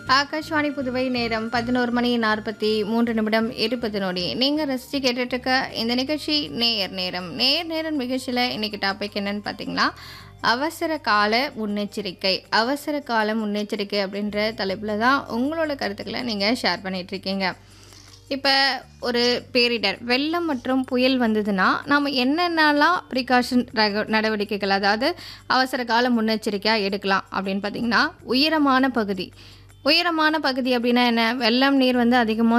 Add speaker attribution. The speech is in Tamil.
Speaker 1: ஆகாஷ்வாணி புதுவை நேரம் பதினோரு மணி நாற்பத்தி மூன்று நிமிடம் இருபது நொடி நீங்கள் ரசித்து கேட்டுட்டு இருக்க இந்த நிகழ்ச்சி நேயர் நேரம் நேயர் நேரம் நிகழ்ச்சியில் இன்னைக்கு டாபிக் என்னன்னு பார்த்தீங்கன்னா அவசர கால முன்னெச்சரிக்கை அவசர கால முன்னெச்சரிக்கை அப்படின்ற தலைப்பில் தான் உங்களோட கருத்துக்களை நீங்கள் ஷேர் பண்ணிகிட்ருக்கீங்க இப்போ ஒரு பேரிடர் வெள்ளம் மற்றும் புயல் வந்ததுன்னா நம்ம என்னென்னலாம் ப்ரிகாஷன் நடவடிக்கைகள் அதாவது அவசர கால முன்னெச்சரிக்கையாக எடுக்கலாம் அப்படின்னு பார்த்தீங்கன்னா உயரமான பகுதி உயரமான பகுதி அப்படின்னா என்ன வெள்ளம் நீர் வந்து அதிகமாக